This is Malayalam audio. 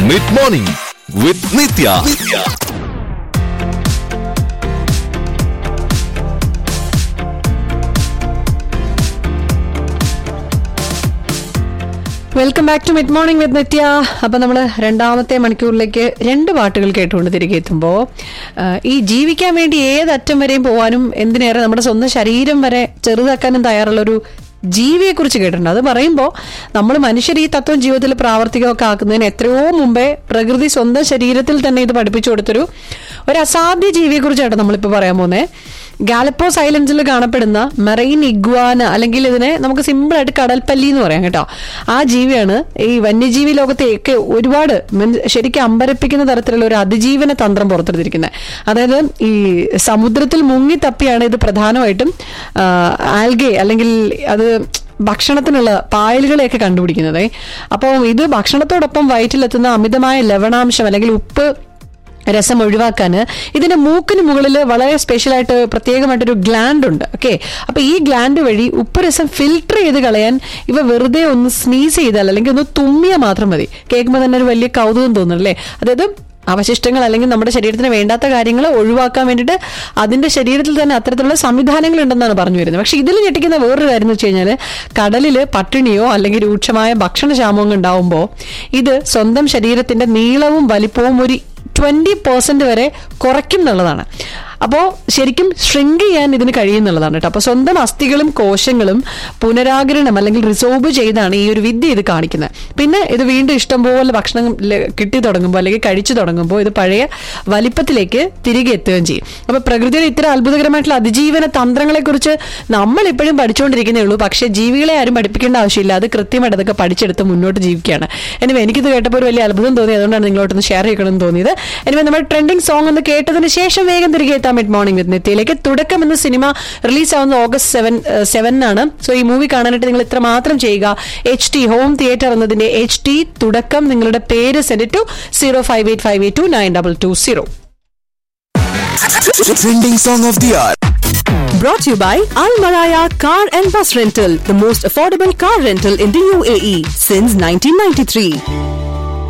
Mid morning with Nithya welcome back to mid morning with Nithya അപ്പൊ നമ്മൾ രണ്ടാമത്തെ മണിക്കൂറിലേക്ക് രണ്ട് പാട്ടുകൾ കേട്ടുകൊണ്ട് തിരികെ എത്തുമ്പോൾ ഈ ജീവിക്കാൻ വേണ്ടി ഏതറ്റം വരെയും പോകാനും എന്തിനേറെ നമ്മുടെ സ്വന്തം ശരീരം വരെ ചെറുതാക്കാനും തയ്യാറുള്ളൊരു ജീവിയെ കുറിച്ച് കേട്ടിട്ടുണ്ട് അത് പറയുമ്പോൾ നമ്മൾ മനുഷ്യർ ഈ തത്വം ജീവിതത്തിൽ പ്രാവർത്തികമൊക്കെ ആക്കുന്നതിന് എത്രയോ മുമ്പേ പ്രകൃതി സ്വന്തം ശരീരത്തിൽ തന്നെ ഇത് പഠിപ്പിച്ചു കൊടുത്തൊരു ഒരു അസാധ്യ ജീവിയെ കുറിച്ചാണ് നമ്മളിപ്പോൾ പറയാൻ പോകുന്നത് ഗാലപ്പോസ് ഐലൻഡ്സിൽ കാണപ്പെടുന്ന മെറൈൻ ഇഗ്വാന അല്ലെങ്കിൽ ഇതിനെ നമുക്ക് സിമ്പിൾ ആയിട്ട് കടൽപ്പല്ലി എന്ന് പറയാം കേട്ടോ ആ ജീവിയാണ് ഈ വന്യജീവി ലോകത്തെയൊക്കെ ഒരുപാട് മീൻസ് ശരിക്കും അമ്പരപ്പിക്കുന്ന തരത്തിലുള്ള ഒരു അതിജീവന തന്ത്രം പുറത്തെടുത്തിരിക്കുന്നത് അതായത് ഈ സമുദ്രത്തിൽ മുങ്ങി തപ്പിയാണ് ഇത് പ്രധാനമായിട്ടും ആൽഗെ അല്ലെങ്കിൽ അത് ഭക്ഷണത്തിനുള്ള പായലുകളെയൊക്കെ കണ്ടുപിടിക്കുന്നത് അപ്പോൾ ഇത് ഭക്ഷണത്തോടൊപ്പം വയറ്റിലെത്തുന്ന അമിതമായ ലവണാംശം അല്ലെങ്കിൽ ഉപ്പ് രസം ഒഴിവാക്കാൻ ഇതിന്റെ മൂക്കിന് മുകളിൽ വളരെ സ്പെഷ്യലായിട്ട് പ്രത്യേകമായിട്ടൊരു ഗ്ലാൻഡ് ഉണ്ട് ഓക്കെ അപ്പൊ ഈ ഗ്ലാൻഡ് വഴി ഉപ്പ് രസം ഫിൽട്ടർ ചെയ്ത് കളയാൻ ഇവ വെറുതെ ഒന്ന് സ്നീസ് ചെയ്താൽ അല്ലെങ്കിൽ ഒന്ന് തുമ്മിയാൽ മാത്രം മതി കേൾക്കുമ്പോൾ തന്നെ ഒരു വലിയ കൗതുകം തോന്നുന്നല്ലേ അതായത് അവശിഷ്ടങ്ങൾ അല്ലെങ്കിൽ നമ്മുടെ ശരീരത്തിന് വേണ്ടാത്ത കാര്യങ്ങൾ ഒഴിവാക്കാൻ വേണ്ടിയിട്ട് അതിന്റെ ശരീരത്തിൽ തന്നെ അത്തരത്തിലുള്ള സംവിധാനങ്ങൾ ഉണ്ടെന്നാണ് പറഞ്ഞു വരുന്നത് പക്ഷെ ഇതിൽ ഞെട്ടിക്കുന്ന വേറൊരു കാര്യം എന്ന് വെച്ച് കഴിഞ്ഞാൽ കടലിൽ പട്ടിണിയോ അല്ലെങ്കിൽ രൂക്ഷമായ ഭക്ഷണക്ഷാമവും ഉണ്ടാവുമ്പോൾ ഇത് സ്വന്തം ശരീരത്തിന്റെ നീളവും വലിപ്പവും ഒരു ട്വന്റി പെർസെന്റ് വരെ കുറയ്ക്കും എന്നുള്ളതാണ് അപ്പോൾ ശരിക്കും ഷ്രിങ്ക് ചെയ്യാൻ ഇതിന് കഴിയുന്നുള്ളതാണ് കേട്ടോ അപ്പോൾ സ്വന്തം അസ്ഥികളും കോശങ്ങളും പുനരാഗരണം അല്ലെങ്കിൽ റിസോർബ് ചെയ്താണ് ഈ ഒരു വിദ്യ ഇത് കാണിക്കുന്നത് പിന്നെ ഇത് വീണ്ടും ഇഷ്ടംപോലെ ഭക്ഷണം ല- കിട്ടി തുടങ്ങുമ്പോൾ അല്ലെങ്കിൽ കഴിച്ചു തുടങ്ങുമ്പോൾ ഇത് പഴയ വലിപ്പത്തിലേക്ക് തിരികെ എത്തുകയും ചെയ്യും അപ്പോൾ പ്രകൃതിയുടെ ഇത്തരം അത്ഭുതകരമായിട്ടുള്ള അതിജീവന തന്ത്രങ്ങളെ കുറിച്ച് നമ്മൾ ഇപ്പോഴും പഠിച്ചുകൊണ്ടിരിക്കുന്നേ ഉള്ളൂ പക്ഷേ ജീവികളെ ആരും പഠിപ്പിക്കേണ്ട ആവശ്യമില്ല അത് കൃത്യമായിട്ട് അതൊക്കെ പഠിച്ചെടുത്ത് മുന്നോട്ട് ജീവിക്കുകയാണ് എനിവേ എനിക്കിത് കേട്ടപ്പോൾ ഒരു വലിയ അത്ഭുതം തോന്നി അതുകൊണ്ടാണ് നിങ്ങളോട്ടൊന്ന് ഷെയർ ചെയ്യണമെന്ന് തോന്നിയത് എനിവേ നമ്മൾ ട്രെൻഡിങ് സോങ് ഒന്ന് കേട്ടതിന് ശേഷം വേഗം തിരികെ എത്താം മിഡ് മോർണിംഗ് വിത്ത് നിത്യയിലേക്ക് തുടക്കം എന്ന സിനിമ റിലീസ് ആവുന്ന ഓഗസ്റ്റ് സെവൻ സെവനാണ് സോ ഈ മൂവി കാണാനായിട്ട് നിങ്ങൾ ഇത്ര മാത്രം ചെയ്യുക എച്ച് ടി ഹോം തിയേറ്റർ എന്നതിന്റെ എച്ച് ടി തുടക്കം നിങ്ങളുടെ പേര് send to zero five eight five eight two nine double two zero trending song of the R Brought to you by Al Maraya Car and Bus Rental, the most affordable car rental in the UAE since 1993.